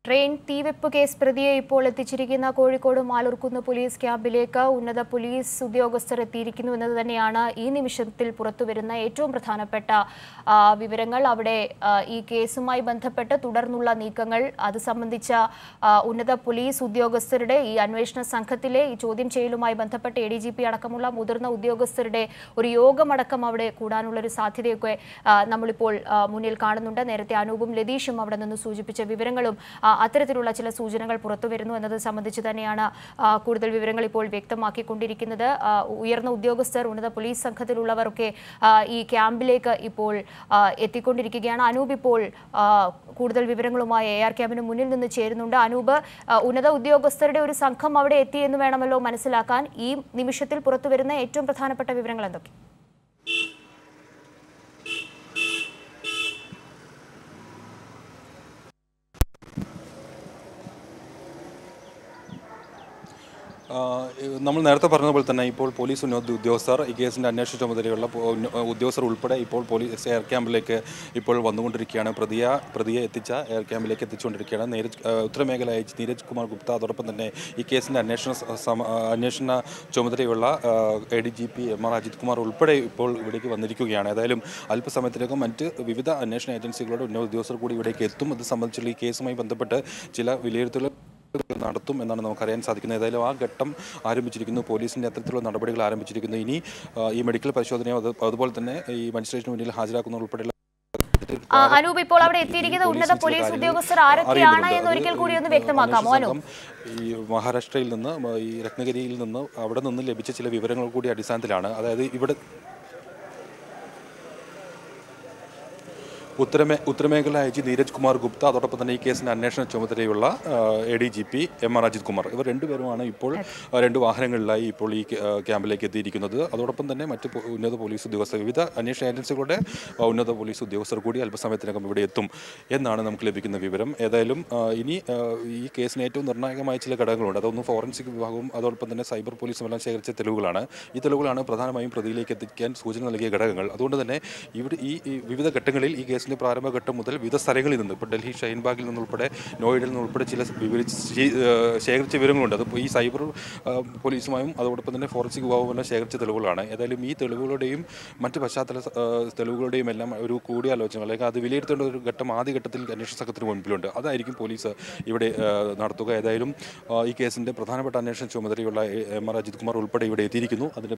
train തീവെപ്പ് case പ്രതിയെ ഇപ്പോൾ എത്തിച്ചിരിക്കുന്ന Kozhikode മാലൂർക്കുന്ന് police ക്യാമ്പിലേക്ക് ഉന്നത പോലീസ് ഉദ്യോഗസ്ഥർ എത്തിയിരിക്കുന്നു എന്നത് തന്നെയാണ് ഈ നിമിഷത്തിൽ പുറത്തുവരുന്ന ഏറ്റവും പ്രധാനപ്പെട്ട ആ, വിവരങ്ങൾ അവിടെ ആ, ഈ കേസുമായി ബന്ധപ്പെട്ട് തുടർന്നുള്ള നീക്കങ്ങൾ അത് സംബന്ധിച്ച ആ, ഉന്നത പോലീസ് ഉദ്യോഗസ്ഥരുടെ ഈ അന്വേഷണ സംഘത്തിലെ ഈ ചോദ്യം ചെയ്യലുമായി ബന്ധപ്പെട്ട് എ ഡി ജി പി അടക്കമുള്ള മുതിർന്ന ഉദ്യോഗസ്ഥരുടെ ഒരു യോഗമടക്കം അവിടെ കൂടാനുള്ള ഒരു സാധ്യതയൊക്കെ ആ, നമ്മളിപ്പോൾ ആ, മുന്നിൽ കാണുന്നുണ്ട് നേരത്തെ അനൂപും ലതീഷും അവിടെ നിന്ന് സൂചിപ്പിച്ച വിവരങ്ങളും ആ, അത്തരത്തിലുള്ള ചില സൂചനകൾ പുറത്തു വരുന്നു എന്നത് സംബന്ധിച്ച് തന്നെയാണ് ആ, കൂടുതൽ വിവരങ്ങൾ ഇപ്പോൾ വ്യക്തമാക്കിക്കൊണ്ടിരിക്കുന്നത് ആ, ഉയർന്ന ഉദ്യോഗസ്ഥർ ഉന്നത പോലീസ് സംഘത്തിലുള്ളവരൊക്കെ ആ, ഈ ക്യാമ്പിലേക്ക് ഇപ്പോൾ ആ, എത്തിക്കൊണ്ടിരിക്കുകയാണ് അനൂപ് ഇപ്പോൾ ആ, കൂടുതൽ വിവരങ്ങളുമായി എ ആർ ക്യാമ്പിന് മുന്നിൽ നിന്ന് ചേരുന്നുണ്ട് അനൂപ് ആ, ഉന്നത ഉദ്യോഗസ്ഥരുടെ ഒരു സംഘം അവിടെ എത്തി എന്ന് വേണമല്ലോ മനസ്സിലാക്കാൻ ഈ നിമിഷത്തിൽ പുറത്തു വരുന്ന ഏറ്റവും പ്രധാനപ്പെട്ട വിവരങ്ങൾ എന്തൊക്കെ ആ, നമ്മൾ നേരത്തെ പറഞ്ഞതുപോലെ തന്നെ ഇപ്പോൾ പോലീസ് ഉന്നത ഉദ്യോഗസ്ഥർ ഈ കേസിൻ്റെ അന്വേഷണ ചുമതലയുള്ള പോ- ഉന്ന- ഉദ്യോഗസ്ഥർ ഉൾപ്പെടെ ഇപ്പോൾ പോലീസ് എയർ ക്യാമ്പിലേക്ക് ഇപ്പോൾ വന്നുകൊണ്ടിരിക്കുകയാണ് പ്രതിയെ പ്രതിയെ എത്തിച്ച എയർ ക്യാമ്പിലേക്ക് എത്തിച്ചുകൊണ്ടിരിക്കുകയാണ് നീരജ് ആ, ഉത്തരമേഖല ഐ ജി നീരജ് കുമാർ ഗുപ്ത അതോടൊപ്പം തന്നെ ഈ കേസിൻ്റെ അന്വേഷണ സ- സമ- ആ, അന്വേഷണ ചുമതലയുള്ള A D G P M R Ajith Kumar ഉൾപ്പെടെ ഇപ്പോൾ ഇവിടേക്ക് വന്നിരിക്കുകയാണ് ഏതായാലും അല്പസമയത്തിനകം മറ്റ് വിവിധ അന്വേഷണ ഏജൻസികളുടെ ഉന്നത ഉദ്യോഗസ്ഥർ കൂടി ഇവിടേക്ക് എത്തും അത് സംബന്ധിച്ചുള്ള ഈ കേസുമായി ബന്ധപ്പെട്ട് ചില വിലയിരുത്തലുകൾ നടത്തും എന്നാണ് നമുക്കറിയാൻ സാധിക്കുന്നത് ഏതായാലും ആ ഘട്ടം ആരംഭിച്ചിരിക്കുന്നു പോലീസിൻ്റെ അത്തരത്തിലുള്ള നടപടികൾ ആരംഭിച്ചിരിക്കുന്നു ഇനി ആ, ഈ മെഡിക്കൽ പരിശോധനയോ അത് അതുപോലെ തന്നെ ഈ മജിസ്ട്രേറ്റിന് മുന്നിൽ ഹാജരാക്കുന്ന ഉൾപ്പെടെയുള്ള ആ, അനൂപ് ഇപ്പോൾ അവിടെ എത്തിയിരിക്കുന്ന ഉന്നത പോലീസ് ഉദ്യോഗസ്ഥർ ആരൊക്കെയാണ് എന്ന് ഒരിക്കൽ കൂടി ഒന്ന് വ്യക്തമാക്കാമോ അനൂപ് ഈ മഹാരാഷ്ട്രയിൽ നിന്ന് മ, ഈ രത്നഗിരിയിൽ നിന്ന് അവിടെ നിന്ന് ലഭിച്ച ചില വിവരങ്ങൾ കൂടി അടിസ്ഥാനത്തിലാണ് അതായത് ഇവിടെ ഉത്തരമേ ഉത്തരമേഖല ഐ ജി നീരജ് കുമാർ ഗുപ്ത അതോടൊപ്പം തന്നെ ഈ കേസിന്റെ അന്വേഷണ ചുമതലയുള്ള A D G P M R Ajith Kumar ഇവർ രണ്ടുപേരുമാണ് ഇപ്പോൾ ആ, രണ്ട് വാഹനങ്ങളിലായി ഇപ്പോൾ ഈ ആ, ക്യാമ്പിലേക്ക് എത്തിയിരിക്കുന്നത് അതോടൊപ്പം തന്നെ മറ്റ് പോ- ഉന്നത പോലീസ് ഉദ്യോഗസ്ഥർ വിവിധ അന്വേഷണ ഏജൻസികളുടെ ആ, ഉന്നത പോലീസ് ഉദ്യോഗസ്ഥർ കൂടി അല്പസമയത്തിനകം ഇവിടെ എത്തും എന്നാണ് നമുക്ക് ലഭിക്കുന്ന വിവരം ഏതായാലും ആ, ഇനി ആ, ഈ കേസിന് ഏറ്റവും നിർണായകമായ ചില ഘടകങ്ങളുണ്ട് അതൊന്ന് ഫോറൻസിക് വിഭാഗവും അതോടൊപ്പം തന്നെ സൈബർ പോലീസും എല്ലാം ശേഖരിച്ച തെളിവുകളാണ് ഈ തെളിവുകളാണ് പ്രധാനമായും പ്രതിയിലേക്ക് എത്തിക്കാൻ സൂചന നൽകിയ ഘടകങ്ങൾ അതുകൊണ്ട് തന്നെ ഇവിടെ ഈ ഈ വിവിധ ഘട്ടങ്ങളിൽ ഈ കേസിന്റെ പ്രാരംഭഘട്ടം മുതൽ വിവിധ സ്ഥലങ്ങളിൽ നിന്ന് ഇപ്പോൾ ഡൽഹി ഷൈൻബാഗിൽ നിന്നുൾപ്പെടെ നോയിഡയിൽ നിന്നുൾപ്പെടെ ചില വിവരിച്ച് ശേ- ഏഹ് ശേഖരിച്ച വിവരങ്ങളുണ്ട് അത് ഈ സൈബർ ആ, പോലീസുമായും അതോടൊപ്പം തന്നെ ഫോറൻസിക് വിഭാഗവും എല്ലാം ശേഖരിച്ച തെളിവുകളാണ് ഏതായാലും ഈ തെളിവുകളുടെയും മറ്റ് പശ്ചാത്തല ആ, തെളിവുകളുടെയും എല്ലാം ഒരു കൂടിയാലോചന അല്ലെങ്കിൽ അത് വിലയിരുത്തേണ്ട ഒരു ഘട്ടം ആദ്യ ഘട്ടത്തിൽ അന്വേഷണ സംഘത്തിന് മുൻപിലുണ്ട് അതായിരിക്കും പോലീസ് ഇവിടെ ആ, നടത്തുക ഏതായാലും ആ, ഈ കേസിന്റെ പ്രധാനപ്പെട്ട അന്വേഷണ ചുമതലയുള്ള എം ആർ അജിത് കുമാർ ഉൾപ്പെടെ ഇവിടെ എത്തിയിരിക്കുന്നു അതിന്റെ